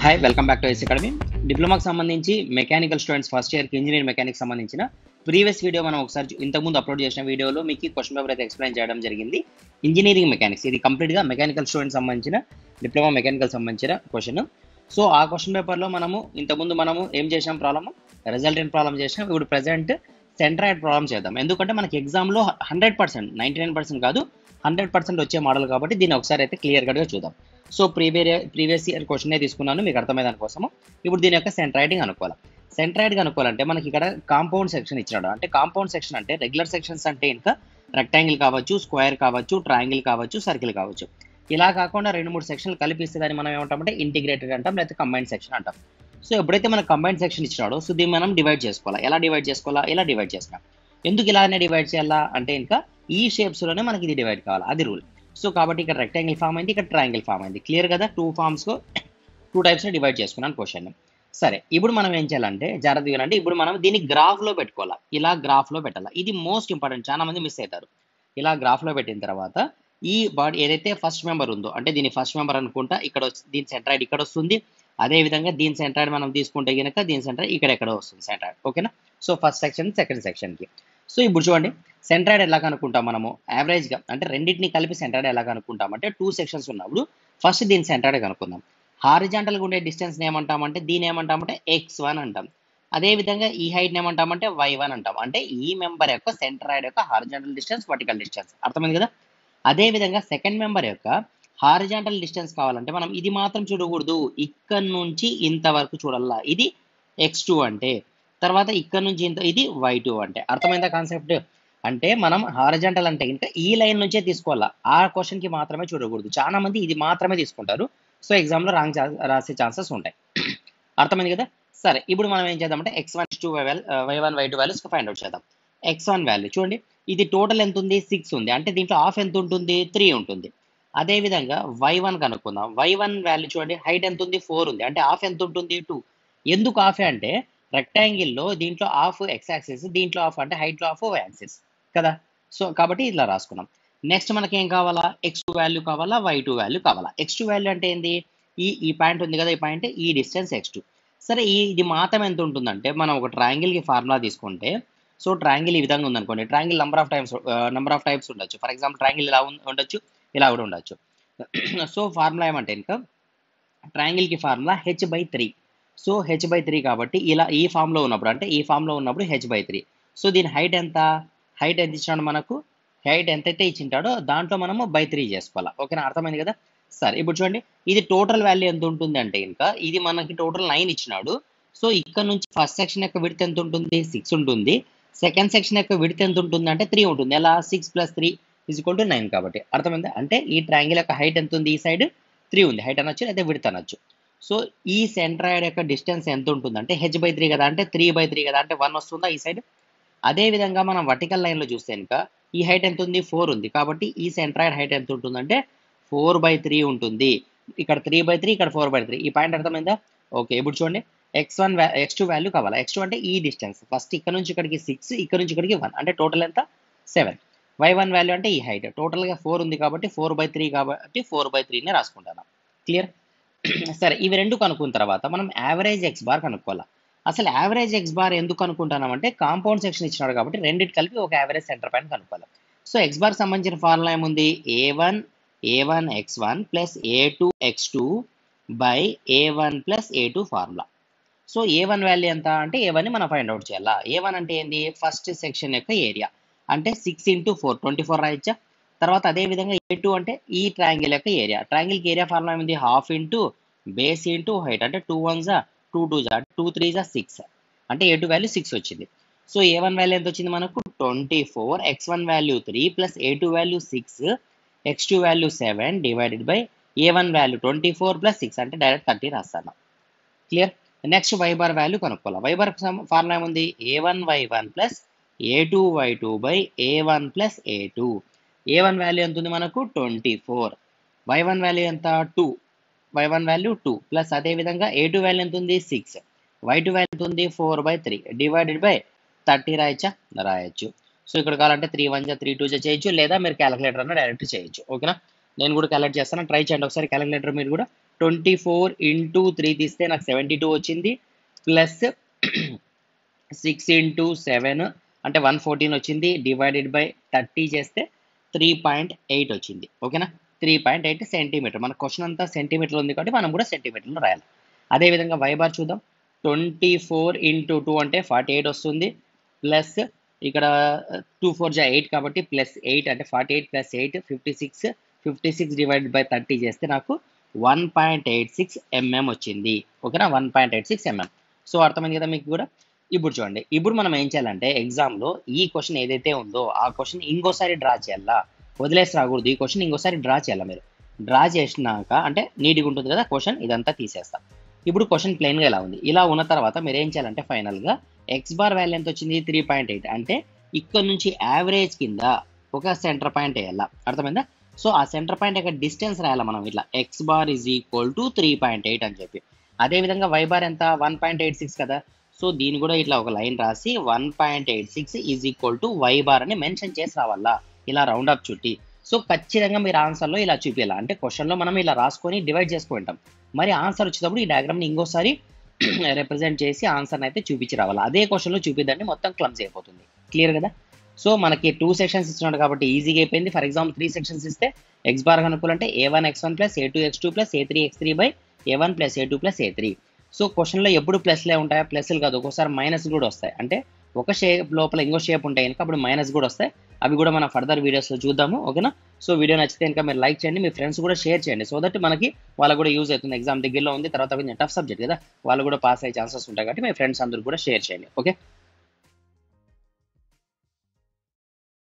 hi welcome back to S academy డిప్లొమాకి సంబంధించి mechanical students first ఇయర్కి ఇంజనీరింగ్ మెకానిక్ సంబంధించిన ప్రీవియస్ వీడియో మనం ఒకసారి చూ- ఇంతకుముందు అప్లోడ్ చేసిన వీడియోలో మీకు క్వశ్చన్ పేపర్ అయితే ఎక్స్ప్లెయిన్ చేయడం జరిగింది ఇంజనీరింగ్ మెకానిక్స్ ఇది కంప్లీట్గా మెకానికల్ స్టూడెంట్ సంబంధించిన డిప్లొమా మెకానికల్ సంబంధించిన క్వశ్చన్ సో ఆ క్వశ్చన్ పేపర్లో మనము ఇంతకుముందు మనము ఏం చేసాం ప్రాబ్లమ్ రిజల్టెంట్ ప్రాబ్లమ్ చేసాం ఇప్పుడు ప్రజెంట్ సెంట్రాయిడ్ ప్రాబ్లమ్ చేద్దాం ఎందుకంటే మనకి ఎగ్జామ్లో hundred percent ninety nine percent కాదు హండ్రెడ్ పర్సెంట్ వచ్చే మోడల్ కాబట్టి దీన్ని ఒకసారి అయితే క్లియర్ కట్గా చూద్దాం సో ప్రీవియస్ ప్రీవియస్ ఇయర్ క్వశ్చనే తీసుకున్నాను మీకు అర్థమయ్యే దానికోసము ఇప్పుడు దీని యొక్క సెంట్రాయిడింగ్ అనుకోవాలి సెంట్రాయిడ్ అనుకోవాలంటే మనకి ఇక్కడ కాంపౌండ్ సెక్షన్ ఇచ్చినాడు అంటే కాంపౌండ్ సెక్షన్ అంటే రెగ్యులర్ సెక్షన్స్ అంటే ఇంకా రెక్టాంగిల్ కావచ్చు స్క్వేర్ కావచ్చు ట్రయాంగిల్ కావచ్చు సర్కిల్ కావచ్చు ఇలా కాకుండా రెండు మూడు సెక్షన్లు కలిపిస్తే దాన్ని మనం ఏమంటామంటే ఇంటిగ్రేటెడ్ అంటాం లేకపోతే కంబైన్ సెక్షన్ అంటాం సో ఎప్పుడైతే మనకు కంబైన్ సెక్షన్ ఇచ్చినాడో సో దీన్ని మనం డివైడ్ చేసుకోవాలా ఎలా డివైడ్ చేసుకోవాలా ఇలా డివైడ్ చేస్తాం ఎందుకు ఇలానే డివైడ్ చేయాలా అంటే ఇంకా ఈ షేప్స్లోనే మనకి ఇది డివైడ్ కావాలి అది రూల్ సో కాబట్టి ఇక్కడ రెక్టాంగిల్ ఫామ్ అయింది ఇక్కడ ట్రయాంగిల్ ఫామ్ అయింది క్లియర్ కదా టూ ఫామ్స్ టూ టైప్స్లో డివైడ్ చేసుకున్నాను క్వశ్చన్ సరే ఇప్పుడు మనం ఏం చేయాలంటే జాగ్రత్త వినండి ఇప్పుడు మనం దీన్ని గ్రాఫ్లో పెట్టుకోవాలి ఇలా గ్రాఫ్లో పెట్టాలి ఇది మోస్ట్ ఇంపార్టెంట్ చాలా మంది మిస్ అవుతారు ఇలా గ్రాఫ్లో పెట్టిన తర్వాత ఈ బాడీ ఏదైతే ఫస్ట్ మెంబర్ ఉందో అంటే దీని ఫస్ట్ మెంబర్ అనుకుంటా ఇక్కడ వచ్చి- దీని సెంట్రాయిడ్ ఇక్కడ వస్తుంది అదే విధంగా దీని సెంట్రాయిడ్ మనం తీసుకుంటే కనుక దీని సెంట్రాయిడ్ ఇక్కడ ఎక్కడ వస్తుంది సెంట్రాయిడ్ ఓకేనా సో ఫస్ట్ సెక్షన్ సెకండ్ సెక్షన్కి సో ఇప్పుడు చూడండి సెంట్రాయిడ్ ఎలా కనుక్కుంటాం మనము యావరేజ్గా అంటే రెండింటిని కలిపి సెంట్రాయిడ్ ఎలా కనుక్కుంటాం అంటే టూ సెక్షన్స్ ఉన్నప్పుడు ఫస్ట్ దీని సెంట్రాయిడ్ కనుక్కుందాం హారిజాంటల్గా ఉండే డిస్టెన్స్ ఏమంటామంటే దీని ఏమంటామంటే ఎక్స్ వన్ అంటాం అదే విధంగా ఈ హైట్ ఏమంటామంటే వై వన్ అంటాం అంటే ఈ మెంబర్ యొక్క సెంట్రాయిడ్ యొక్క హారిజాంటల్ డిస్టెన్స్ వర్టికల్ డిస్టెన్స్ అర్థమైంది కదా అదే విధంగా సెకండ్ మెంబర్ యొక్క హారిజాంటల్ డిస్టెన్స్ కావాలంటే మనం ఇది మాత్రం చూడకూడదు ఇక్కడ నుంచి ఇంతవరకు చూడాలా ఇది ఎక్స్ టూ అంటే తర్వాత ఇక్కడ నుంచి ఇంత ఇది వై టూ అంటే అర్థమైందా కాన్సెప్ట్ అంటే మనం హారిజాంటల్ అంటే ఇంకా ఈ లైన్ నుంచే తీసుకోవాలా ఆ క్వశ్చన్ కి మాత్రమే చూడకూడదు చాలా మంది ఇది మాత్రమే తీసుకుంటారు సో ఎగ్జామ్ లో రాంగ్ రాసే ఛాన్సెస్ ఉంటాయి అర్థమైంది కదా సరే ఇప్పుడు మనం ఏం చేద్దామంటే X one two Y Y one Y two values find out చేద్దాం ఎక్స్ వన్ వాల్యూ చూడండి ఇది టోటల్ ఎంత ఉంది సిక్స్ ఉంది అంటే దీంట్లో హాఫ్ ఎంత ఉంటుంది త్రీ ఉంటుంది అదే విధంగా వై వన్ కనుక్కుందాం వై వన్ వాల్యూ చూడండి హైట్ ఎంత ఉంది ఫోర్ ఉంది అంటే హాఫ్ ఎంత ఉంటుంది టూ ఎందుకు హాఫ్ అంటే రెక్టాంగిల్లో దీంట్లో హాఫ్ ఎక్స్ యాక్సిస్ దీంట్లో హాఫ్ అంటే హైట్లో హాఫ్ వై యాక్సిస్ కదా సో కాబట్టి ఇలా రాసుకున్నాం నెక్స్ట్ మనకి ఏం కావాలా ఎక్స్ టూ వాల్యూ కావాలా వై టూ వాల్యూ కావాలా ఎక్స్ టూ వాల్యూ అంటే ఏంది ఈ ఈ పాయింట్ ఉంది కదా ఈ పాయింట్ ఈ డిస్టెన్స్ ఎక్స్ టూ సరే ఈ ఇది మాత్రం ఎంత ఉంటుందంటే మనం ఒక ట్రయాంగిల్కి ఫార్ములా తీసుకుంటే సో ట్రయాంగిల్ ఈ విధంగా ఉందనుకోండి triangle number of times number of types ఉండొచ్చు ఫర్ ఎగ్జాంపుల్ ట్రయాంగిల్ ఇలా ఉం- ఉండొచ్చు ఇలా కూడా ఉండొచ్చు సో ఫార్ములా ఏమంటే ఇంకా ట్రయాంగిల్కి formula H by three so H by three కాబట్టి ఇలా ఈ ఫామ్లో ఉన్నప్పుడు అంటే ఈ ఫామ్లో ఉన్నప్పుడు హెచ్ బై త్రీ సో దీని హైట్ ఎంత హైట్ ఎంత ఇచ్చినాడు మనకు హైట్ ఎంతైతే ఇచ్చింటాడో దాంట్లో మనము బై త్రీ చేసుకోవాలి ఓకేనా అర్థమైంది కదా సరే ఇప్పుడు చూడండి ఇది టోటల్ వాల్యూ ఎంత ఉంటుంది అంటే ఇంకా ఇది మనకి టోటల్ నైన్ ఇచ్చినాడు సో ఇక్కడ నుంచి ఫస్ట్ సెక్షన్ యొక్క విడత్ ఎంత ఉంటుంది సిక్స్ ఉంటుంది సెకండ్ సెక్షన్ యొక్క విడత్ ఎంత ఉంటుంది అంటే త్రీ ఉంటుంది ఎలా six plus three is equal to nine కాబట్టి అర్థమైంది అంటే ఈ ట్రయాంగిల్ యొక్క హైట్ ఎంత ఉంది ఈ సైడ్ త్రీ ఉంది హైట్ అనొచ్చు లేదా విడత్ అనొచ్చు సో ఈ సెంట్రాయిడ్ యొక్క డిస్టెన్స్ ఎంత ఉంటుంది అంటే హెచ్ బై త్రీ కదా అంటే త్రీ బై త్రీ కదా అంటే వన్ వస్తుందా ఈ సైడ్ అదే విధంగా మనం వర్టికల్ లైన్లో చూస్తే కనుక ఈ హైట్ ఎంత ఉంది ఫోర్ ఉంది కాబట్టి ఈ సెంట్రాయిడ్ హైట్ ఎంత ఉంటుందంటే ఫోర్ బై త్రీ ఉంటుంది ఇక్కడ త్రీ బై త్రీ ఇక్కడ ఫోర్ బై త్రీ ఈ పాయింట్ అర్థమైందా ఓకే ఇప్పుడు చూడండి X one X two value కావాలి ఎక్స్ టూ అంటే ఈ డిస్టెన్స్ ఫస్ట్ ఇక్కడ నుంచి ఇక్కడికి సిక్స్ ఇక్కడ నుంచి ఇక్కడికి వన్ అంటే టోటల్ ఎంత సెవెన్ వై వన్ వాల్యూ అంటే ఈ హైట్ టోటల్గా ఫోర్ ఉంది కాబట్టి ఫోర్ బై త్రీ కాబట్టి ఫోర్ బై త్రీనే రాసుకుంటాను క్లియర్ సరే ఇవి రెండు కనుక్కున్న తర్వాత మనం యావరేజ్ ఎక్స్ బార్ కనుక్కోవాలి అసలు యావరేజ్ ఎక్స్ బార్ ఎందుకు అనుకుంటున్నామంటే కాంపౌండ్ సెక్షన్ ఇచ్చినాడు కాబట్టి రెండింటి కలిపి ఒక యావరేజ్ సెంటర్ పాయింట్ కనుక్కోవాలి సో ఎక్స్ బార్ సంబంధించిన ఫార్ములా ఏముంది A one A one X one plus A two X two by A one plus A two formula so A one value ఎంత అంటే ఏ వన్ మనం find out చేయాలా A one అంటే ఏంది first section యొక్క area అంటే six into four twenty four రాయొచ్చా తర్వాత అదే విధంగా ఏ టూ అంటే ఈ ట్రయాంగిల్ యొక్క ఏరియా ట్రయాంగిల్కి ఏరియా ఫార్ములా ఏమింది half into base into height అంటే టూ వన్ జా టూ టూ జా టూ త్రీ జా సిక్స్ అంటే ఏ టూ వాల్యూ సిక్స్ వచ్చింది సో ఏ వన్ వాల్యూ ఎంత వచ్చింది మనకు twenty four X one value three plus A two value six X two value seven divided by A one value twenty four plus six అంటే direct thirty రాస్తాను clear next Y bar value కనుక్కోవాలి Y bar formula ఏముంది A one Y one plus A two Y two by A one plus A two A one value ఎంత ఉంది మనకు twenty four Y one value ఎంత two Y one value two plus అదే విధంగా A two value ఎంత ఉంది six why two value ఎంత ఉంది four by three divided by thirty రాయచ్చా రాయొచ్చు సో ఇక్కడ కావాలంటే త్రీ వన్ జా త్రీ టూ జా చేయొచ్చు లేదా మీరు క్యాలిక్యులేటర్ అన్న డైరెక్ట్ చేయొచ్చు ఓకేనా నేను కూడా క్యాలిక్యులేట్ చేస్తాను ట్రై చేయండి ఒకసారి క్యాలిక్యులేటర్ మీరు కూడా ట్వంటీ ఫోర్ ఇంటూ త్రీ తీస్తే నాకు సెవెంటీ టూ వచ్చింది ప్లస్ సిక్స్ ఇంటూ సెవెన్ అంటే వన్ ఫోర్టీన్ వచ్చింది డివైడెడ్ బై థర్టీ చేస్తే త్రీ పాయింట్ ఎయిట్ వచ్చింది ఓకేనా త్రీ పాయింట్ ఎయిట్ సెంటీమీటర్ మన క్వశ్చన్ అంతా సెంటీమీటర్ ఉంది కాబట్టి మనం కూడా సెంటీమీటర్లో రాయాలి అదేవిధంగా వై బార్ చూద్దాం ట్వంటీ ఫోర్ ఇంటూ టూ అంటే ఫార్టీ ఎయిట్ వస్తుంది ప్లస్ ఇక్కడ టూ ఫోర్ జా ఎయిట్ కాబట్టి ప్లస్ ఎయిట్ అంటే forty eight plus eight fifty six fifty six divide by thirty చేస్తే నాకు one point eight six mm వచ్చింది ఓకేనా one point eight six mm so అర్థమైంది కదా మీకు కూడా ఇప్పుడు చూడండి ఇప్పుడు మనం ఏం చేయాలంటే ఎగ్జామ్లో ఈ క్వశ్చన్ ఏదైతే ఉందో ఆ క్వశ్చన్ ఇంకోసారి డ్రా చేయాలా వదిలేసి రాకూడదు ఈ క్వశ్చన్ ఇంకోసారి డ్రా చేయాలి మీరు డ్రా చేసినాక అంటే నీట్గా ఉంటుంది కదా క్వశ్చన్ ఇదంతా తీసేస్తా ఇప్పుడు క్వశ్చన్ ప్లెయిన్గా ఇలా ఉంది ఇలా ఉన్న తర్వాత మీరు ఏం చేయాలంటే ఫైనల్గా ఎక్స్ బార్ వాల్యూ ఎంత వచ్చింది త్రీ పాయింట్ ఎయిట్ అంటే ఇక్కడ నుంచి యావరేజ్ కింద ఒక సెంటర్ పాయింట్ వేయాలా అర్థమైందా సో ఆ సెంటర్ పాయింట్ యొక్క డిస్టెన్స్ రాయాలి మనం ఇట్లా X bar is equal to three point eight అని చెప్పి అదేవిధంగా వై బార్ ఎంత వన్ పాయింట్ ఎయిట్ సిక్స్ కదా సో దీన్ని కూడా ఇట్లా ఒక లైన్ రాసి one point eight six is equal to Y bar అని మెన్షన్ చేసి రావాలా ఇలా రౌండ్ అప్ చుట్టి సో ఖచ్చితంగా మీరు ఆన్సర్లో ఇలా చూపించాలి అంటే క్వశ్చన్లో మనం ఇలా రాసుకొని డివైడ్ చేసుకుంటాం మరి ఆన్సర్ వచ్చేటప్పుడు ఈ డయాగ్రామ్ని ఇంకోసారి రిప్రజెంట్ చేసి ఆన్సర్ని అయితే చూపించి రావాలి అదే క్వశ్చన్లో చూపిద్దండి మొత్తం క్లమ్స్ అయిపోతుంది క్లియర్ కదా సో మనకి టూ సెక్షన్స్ ఇచ్చినాడు కాబట్టి ఈజీగా అయిపోయింది ఫర్ ఎగ్జాంపుల్ త్రీ సెక్షన్స్ ఇస్తే ఎక్స్ బార్ కనుక్కోవాలంటే A one X one plus A two X two plus A three X three by A one plus A two plus A three so క్వశ్చన్లో ఎప్పుడు ప్లస్లే ఉంటాయా ప్లస్లు కాదు ఒక్కోసారి మైనస్ కూడా వస్తాయి అంటే ఒక షేప్ లోపల ఇంకో షేప్ ఉంటాయి కనుక అప్పుడు మైనస్ కూడా వస్తాయి అవి కూడా మనం ఫర్దర్ వీడియోస్లో చూద్దాము ఓకేనా సో వీడియో నచ్చితే కనుక మీరు లైక్ చేయండి మీ ఫ్రెండ్స్ కూడా షేర్ చేయండి సో దట్ మనకి వాళ్ళకు కూడా యూజ్ అవుతుంది ఎగ్జామ్ దగ్గరలో ఉంది తర్వాత కొంచెం టఫ్ సబ్జెక్ట్ కదా వాళ్ళు కూడా పాస్ అయ్యే ఛాన్సెస్ ఉంటాయి కాబట్టి మీ ఫ్రెండ్స్ అందరూ కూడా షేర్ చేయండి ఓకే